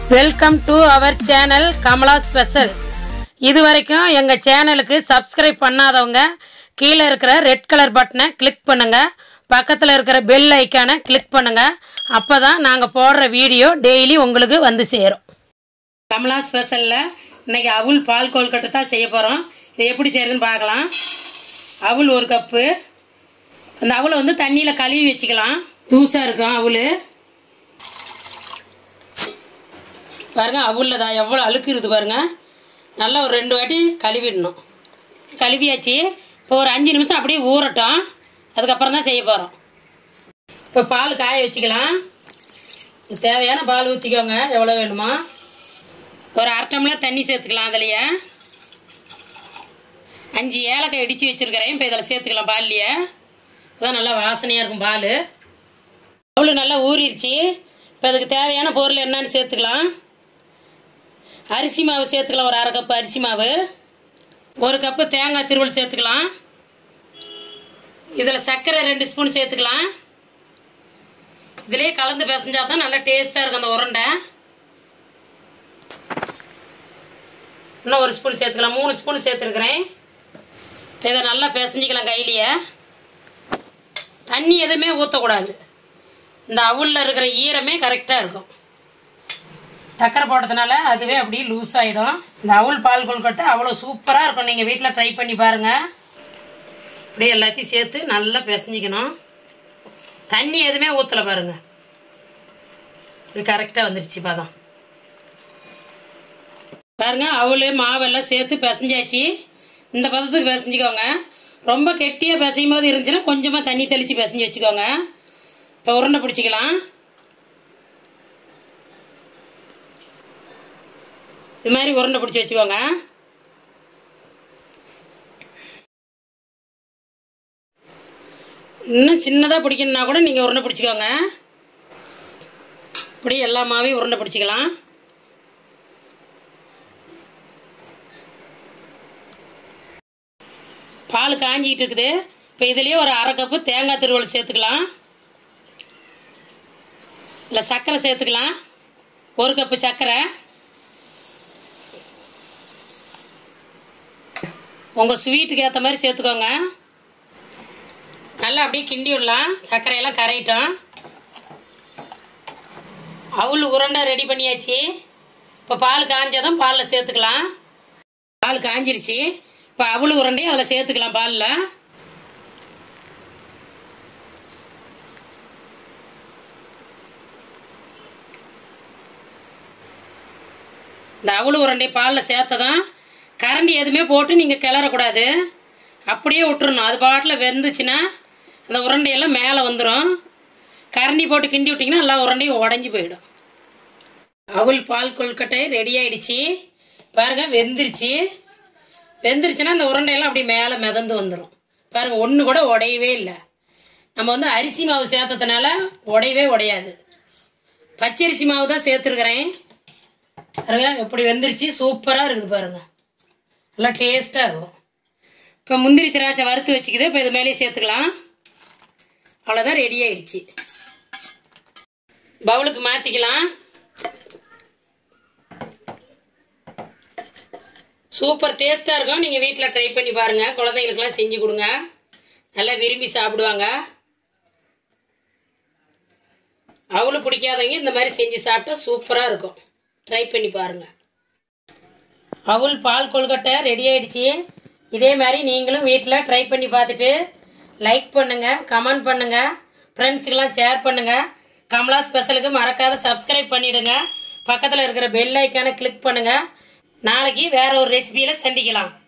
welcome to our channel Kamala special இது வரைக்கும் எங்கள் சேனலுக்கு சப்ஸ்கிரைப் பண்ணாதவங்க கீழே இருக்கிற ரெட் கலர் பட்டனை கிளிக் பண்ணுங்க பக்கத்தில் இருக்கிற பெல் ஐக்கானை கிளிக் பண்ணுங்க அப்போ தான் நாங்கள் போடுற வீடியோ டெய்லி உங்களுக்கு வந்து சேரும் கமலா ஸ்பெஷலில் இன்னைக்கு அவுல் பால் கொல்கட்டை தான் செய்ய போகிறோம் இதை எப்படி செய்யறதுன்னு பார்க்கலாம் அவுல் ஒரு கப்பு அந்த அவலை வந்து தண்ணியில் கழுவி வச்சுக்கலாம் தூசாக இருக்கும் அவல் பாருங்க அவுளில் தான் எவ்வளோ அழுக்கு இருக்குது பாருங்க நல்லா ஒரு ரெண்டு வாட்டி கழுவிடணும் கழுவியாச்சு இப்போ ஒரு அஞ்சு நிமிஷம் அப்படியே ஊறட்டும் அதுக்கப்புறம் தான் செய்ய போகிறோம் இப்போ பால் காய வச்சுக்கலாம் தேவையான பால் ஊற்றிக்கோங்க எவ்வளோ வேணுமோ ஒரு அரை டம்ளர் தண்ணி சேர்த்துக்கலாம் அதுலையே அஞ்சு ஏலக்காய் இடித்து வச்சுருக்கிறேன் இப்போ இதில் சேர்த்துக்கலாம் பால்லையே அதான் நல்லா வாசனையாக இருக்கும் பால் அவ்வளோ நல்லா ஊறிடுச்சு இப்போ அதுக்கு தேவையான பொருள் என்னன்னு சேர்த்துக்கலாம் அரிசி மாவு சேர்த்துக்கலாம் ஒரு அரை கப்பு அரிசி மாவு ஒரு கப்பு தேங்காய் திருவள் சேர்த்துக்கலாம் இதில் சர்க்கரை ரெண்டு ஸ்பூன் சேர்த்துக்கலாம் இதுலேயே கலந்து பிசைஞ்சா தான் நல்லா டேஸ்ட்டாக இருக்கும் அந்த உருண்டை இன்னும் ஒரு ஸ்பூன் சேர்த்துக்கலாம் மூணு ஸ்பூன் சேர்த்துருக்குறேன் இப்போ இதை நல்லா பிசைஞ்சிக்கலாம் கையிலேயே தண்ணி எதுவுமே ஊற்றக்கூடாது இந்த அவுளில் இருக்கிற ஈரமே கரெக்டாக இருக்கும் சக்கரை போட்டதுனால அதுவே அப்படியே லூஸ் ஆகிடும் இந்த அவுள் பால் கொழுக்கட்டை அவ்வளோ சூப்பராக இருக்கும் நீங்கள் வீட்டில் ட்ரை பண்ணி பாருங்கள் அப்படியே எல்லாத்தையும் சேர்த்து நல்லா பிசைஞ்சிக்கணும் தண்ணி எதுவுமே ஊற்றலை பாருங்க இது கரெக்டாக வந்துருச்சு பதம் பாருங்க அவளு மாவெல்லாம் சேர்த்து பிசைஞ்சாச்சு இந்த பதத்துக்கு பிசைஞ்சுக்கோங்க ரொம்ப கெட்டியாக பிசையும் போது இருந்துச்சுன்னா கொஞ்சமாக தண்ணி தெளித்து பிசைஞ்சு வச்சுக்கோங்க இப்போ உருண்டை பிடிச்சிக்கலாம் இது மாதிரி உருண்டை பிடிச்சி வச்சுக்கோங்க இன்னும் சின்னதாக பிடிக்கணுன்னா கூட நீங்கள் உருண்டை பிடிச்சிக்கோங்க இப்படி எல்லா மாவையும் உருண்டை பிடிச்சிக்கலாம் பால் காஞ்சிக்கிட்டு இருக்குது இப்போ இதுலேயே ஒரு அரை கப்பு தேங்காய் திருவள் சேர்த்துக்கலாம் இல்லை சர்க்கரை சேர்த்துக்கலாம் ஒரு கப்பு சர்க்கரை உங்கள் ஸ்வீட்டுக்கு ஏற்ற மாதிரி சேர்த்துக்கோங்க நல்லா அப்படியே கிண்டி விடலாம் சர்க்கரையெல்லாம் கரையிட்டோம் அவுள் உருண்டை ரெடி பண்ணியாச்சு இப்போ பால் காஞ்சதும் பாலில் சேர்த்துக்கலாம் பால் காஞ்சிருச்சு இப்போ அவளு உருண்டையும் அதில் சேர்த்துக்கலாம் பாலில் இந்த அவளு உருண்டை பாலில் சேர்த்ததும் கரண்டி எதுவுமே போட்டு நீங்கள் கிளறக்கூடாது அப்படியே விட்டுறணும் அது பாட்டில் வெந்துச்சுன்னா அந்த உருண்டையெல்லாம் மேலே வந்துடும் கரண்டி போட்டு கிண்டி விட்டிங்கன்னா எல்லா உருண்டையும் உடஞ்சி போயிடும் அவள் பால் கொழுக்கட்டை ரெடி ஆயிடுச்சு பாருங்க வெந்துருச்சு வெந்துருச்சுன்னா அந்த உருண்டையெல்லாம் அப்படி மேலே மிதந்து வந்துடும் பாருங்க ஒன்று கூட உடையவே இல்லை நம்ம வந்து அரிசி மாவு சேர்த்ததுனால உடையவே உடையாது பச்சரிசி மாவு தான் சேர்த்துருக்குறேன் பாருங்க எப்படி வெந்துருச்சு சூப்பராக இருக்குது பாருங்க நல்லா டேஸ்ட்டாக இருக்கும் இப்போ முந்திரி திராட்சை வறுத்து வச்சுக்குது இப்போ இது மேலேயே சேர்த்துக்கலாம் அவ்வளோதான் ரெடி ஆயிடுச்சு பவுலுக்கு மாற்றிக்கலாம் சூப்பர் டேஸ்ட்டாக இருக்கும் நீங்கள் வீட்டில் ட்ரை பண்ணி பாருங்கள் குழந்தைங்களுக்கெல்லாம் செஞ்சு கொடுங்க நல்லா விரும்பி சாப்பிடுவாங்க அவளும் பிடிக்காதவங்க இந்த மாதிரி செஞ்சு சாப்பிட்டா சூப்பராக இருக்கும் ட்ரை பண்ணி பாருங்கள் அவள் பால் கொழுக்கட்டை ரெடி ஆயிடுச்சு இதே மாதிரி நீங்களும் வீட்டில் ட்ரை பண்ணி பார்த்துட்டு லைக் பண்ணுங்கள் கமெண்ட் பண்ணுங்கள் ஃப்ரெண்ட்ஸுக்கெல்லாம் ஷேர் பண்ணுங்கள் கமலா ஸ்பெஷலுக்கு மறக்காத சப்ஸ்கிரைப் பண்ணிடுங்க பக்கத்தில் இருக்கிற பெல் ஐக்கானை கிளிக் பண்ணுங்கள் நாளைக்கு வேற ஒரு ரெசிபியில் சந்திக்கலாம்